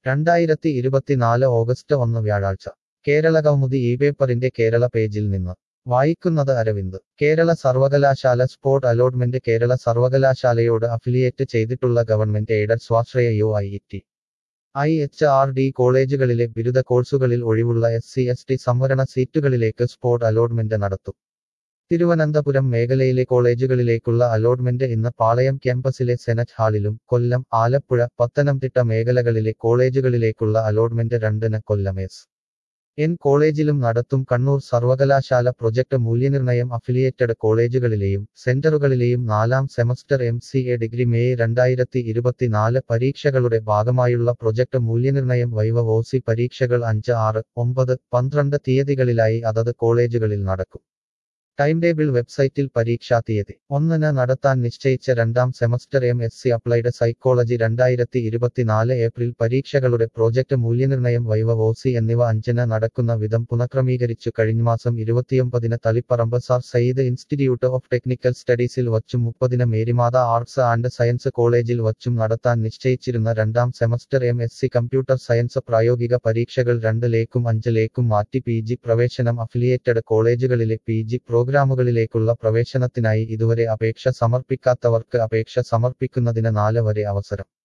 രണ്ടായിരത്തി ഇരുപത്തിനാല് ഓഗസ്റ്റ് ഒന്ന് വ്യാഴാഴ്ച കേരള കൗമുദി ഈ പേപ്പറിന്റെ കേരള പേജിൽ നിന്ന് വായിക്കുന്നത് അരവിന്ദ് കേരള സർവകലാശാല സ്പോട്ട് അലോട്ട്മെന്റ് കേരള സർവകലാശാലയോട് അഫിലിയേറ്റ് ചെയ്തിട്ടുള്ള ഗവൺമെന്റ് എയ്ഡഡ് സ്വാശ്രയ U I T I H R D കോളേജുകളിലെ ബിരുദ കോഴ്സുകളിൽ ഒഴിവുള്ള എസ് സി എസ് ടി സംവരണ സീറ്റുകളിലേക്ക് സ്പോട്ട് അലോട്ട്മെന്റ് നടത്തും തിരുവനന്തപുരം മേഖലയിലെ കോളേജുകളിലേക്കുള്ള അലോട്ട്മെന്റ് ഇന്ന് പാളയം ക്യാമ്പസിലെ സെനറ്റ് ഹാളിലും കൊല്ലം ആലപ്പുഴ പത്തനംതിട്ട മേഖലകളിലെ കോളേജുകളിലേക്കുള്ള അലോട്ട്മെന്റ് രണ്ടിന് കൊല്ലം എസ് എൻ കോളേജിലും നടത്തും കണ്ണൂർ സർവകലാശാല പ്രൊജക്ട് മൂല്യനിർണ്ണയം അഫിലിയേറ്റഡ് കോളേജുകളിലെയും സെന്ററുകളിലെയും നാലാം semester M C A degree May രണ്ടായിരത്തി ഇരുപത്തിനാല് പരീക്ഷകളുടെ ഭാഗമായുള്ള പ്രൊജക്ട് മൂല്യനിർണ്ണയം വൈവ ഒ സി പരീക്ഷകൾ അഞ്ച് ആറ് ഒമ്പത് പന്ത്രണ്ട് തീയതികളിലായി അതത് കോളേജുകളിൽ നടക്കും ടൈം ടേബിൾ വെബ്സൈറ്റിൽ പരീക്ഷാ തീയതി ഒന്നിന് നടത്താൻ നിശ്ചയിച്ച രണ്ടാം semester M S C applied psychology രണ്ടായിരത്തി ഇരുപത്തിനാല് ഏപ്രിൽ പരീക്ഷകളുടെ പ്രോജക്ട് മൂല്യനിർണ്ണയം വൈവ ഒ സി എന്നിവ അഞ്ചിന് നടക്കുന്ന വിധം പുനഃക്രമീകരിച്ചു കഴിഞ്ഞ മാസം ഇരുപത്തിയൊമ്പതിന് Taliparamba sir Syed institute of technical സ്റ്റഡീസിൽ വച്ചും മുപ്പതിന് മേരിമാത ആർട്സ് ആൻഡ് സയൻസ് കോളേജിൽ വച്ചും നടത്താൻ നിശ്ചയിച്ചിരുന്ന രണ്ടാം semester M S C computer science പ്രായോഗിക പരീക്ഷകൾ രണ്ടിലേക്കും അഞ്ചിലേക്കും മാറ്റി പി ജി പ്രവേശനം അഫിലിയേറ്റഡ് കോളേജുകളിലെ പി ജി പ്രോഗ്രാമുകളിലേക്കുള്ള പ്രവേശനത്തിനായി ഇതുവരെ അപേക്ഷ സമർപ്പിക്കാത്തവർക്ക് അപേക്ഷ സമർപ്പിക്കുന്നതിന് നാല് വരെ അവസരം